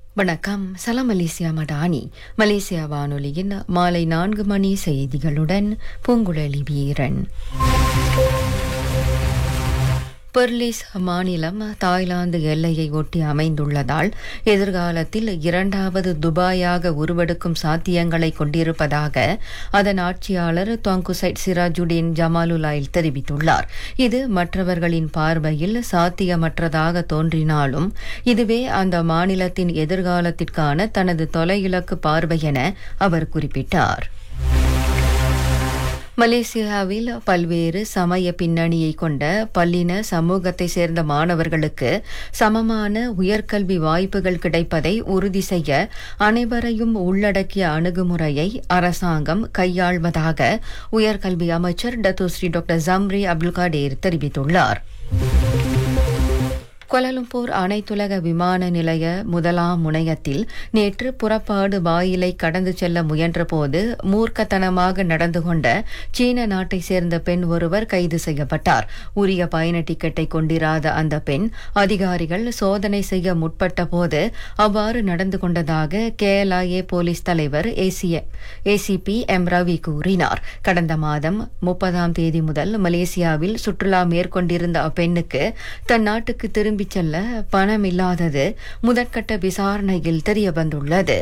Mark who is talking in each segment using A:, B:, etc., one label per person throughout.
A: வணக்கம் சலாம் Malaysia Madani Malaysia வானொலியின் மாலை நான்கு மணி செய்திகளுடன் பூங்குழலி வீரன் பெர்லிஸ் மாநிலம் தாய்லாந்து எல்லையை ஒட்டி அமைந்துள்ளதால் எதிர்காலத்தில் இரண்டாவது துபாயாக உருவெடுக்கும் சாத்தியங்களை கொண்டிருப்பதாக அதன் ஆட்சியாளர் தொங்குசைட் சிராஜுடீன் ஜமாலுலாயில் தெரிவித்துள்ளார் இது மற்றவர்களின் பார்வையில் சாத்தியமற்றதாக தோன்றினாலும் இதுவே அந்த மாநிலத்தின் எதிர்காலத்திற்கான தனது தொலையிலக்கு பார்வை என அவர் குறிப்பிட்டார் மலேசியாவில் பல்வேறு சமய பின்னணியை கொண்ட பல்லின சமூகத்தை சேர்ந்த மாணவர்களுக்கு சமமான உயர்கல்வி வாய்ப்புகள் கிடைப்பதை உறுதி செய்ய அனைவரையும் உள்ளடக்கிய அணுகுமுறையை அரசாங்கம் கையாள்வதாக உயர்கல்வி அமைச்சர் Datuk Seri doctor Zambry Abdul Kadir தெரிவித்துள்ளார் கொலலும்பூர் அனைத்துலக விமான நிலைய முதலாம் முனையத்தில் நேற்று புறப்பாடு வாயிலை கடந்து செல்ல முயன்றபோது மூர்க்கத்தனமாக நடந்து கொண்ட சீன நாட்டை சேர்ந்த பெண் ஒருவர் கைது செய்யப்பட்டார் உரிய பயண டிக்கெட்டை கொண்டிராத அந்த பெண் அதிகாரிகள் சோதனை செய்ய முற்பட்ட போது அவ்வாறு நடந்து கொண்டதாக கேஎல்ஐஏ போலீஸ் தலைவர் ஏசிபி எம் ரவி கூறினார் கடந்த மாதம் முப்பதாம் தேதி முதல் மலேசியாவில் சுற்றுலா மேற்கொண்டிருந்த அப்பெண்ணுக்கு தன் நாட்டுக்கு திரும்பி திரும்பிச் செல்ல பணம் இல்லாதது முதற்கட்ட விசாரணையில் தெரிய வந்துள்ளது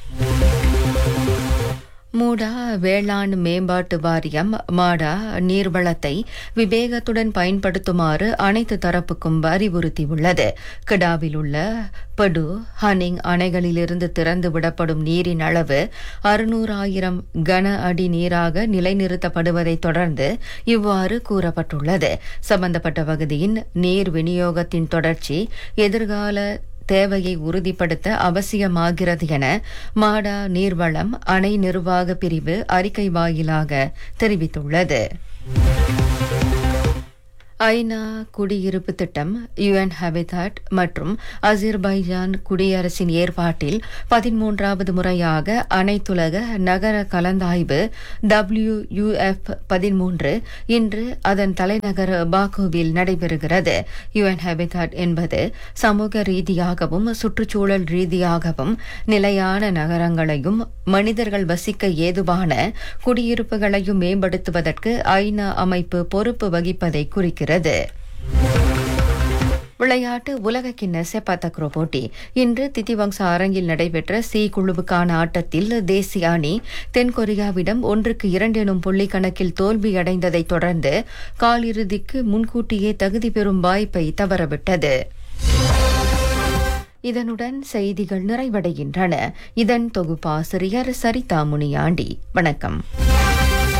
A: மூடா வேளாண் மேம்பாட்டு வாரியம் மாடா நீர்வளத்தை விவேகத்துடன் பயன்படுத்துமாறு அனைத்து தரப்புக்கும் அறிவுறுத்தியுள்ளது கிடாவில் உள்ள படு ஹனிங் அணைகளிலிருந்து திறந்து விடப்படும் நீரின் அளவு அறுநூறாயிரம் கன அடி நீராக நிலைநிறுத்தப்படுவதைத் தொடர்ந்து இவ்வாறு கூறப்பட்டுள்ளது சம்பந்தப்பட்ட பகுதியின் நீர் விநியோகத்தின் தொடர்ச்சி எதிர்கால தேவையை உறுதிப்படுத்த அவசியமாகிறது என மாடா நீர்வளம் அணை நிர்வாக பிரிவு அறிக்கை வாயிலாக தெரிவித்துள்ளது ஐநா குடியிருப்பு திட்டம் யுஎன் ஹபிதாட் மற்றும் அசிர்பைஜான் குடியரசின் ஏற்பாட்டில் பதிமூன்றாவது முறையாக அனைத்துலக நகர கலந்தாய்வு டபிள்யூயுஎஃப் பதிமூன்று இன்று அதன் தலைநகர் பாக்குவில் நடைபெறுகிறது யுஎன் ஹபிதாட் என்பது சமூக ரீதியாகவும் சுற்றுச்சூழல் ரீதியாகவும் நிலையான நகரங்களையும் மனிதர்கள் வசிக்க ஏதுவான குடியிருப்புகளையும் மேம்படுத்துவதற்கு ஐநா அமைப்பு பொறுப்பு வகிப்பதை குறிக்கிறது இருக்கிறது விளையாட்டு உலக கிண்ண செப்பாத்தக்ரோ போட்டி இன்று தித்திவங்ச அரங்கில் நடைபெற்ற சி குழுவுக்கான ஆட்டத்தில் தேசிய அணி தென்கொரியாவிடம் ஒன்றுக்கு இரண்டு எனும் புள்ளி கணக்கில் தோல்வியடைந்ததை தொடர்ந்து காலிறுதிக்கு முன்கூட்டியே தகுதி பெறும் வாய்ப்பை தவறவிட்டது இதனுடன் செய்திகள் நிறைவடைகின்றன இதன் தொகுப்பாசிரியர் சரிதா முனியாண்டி வணக்கம்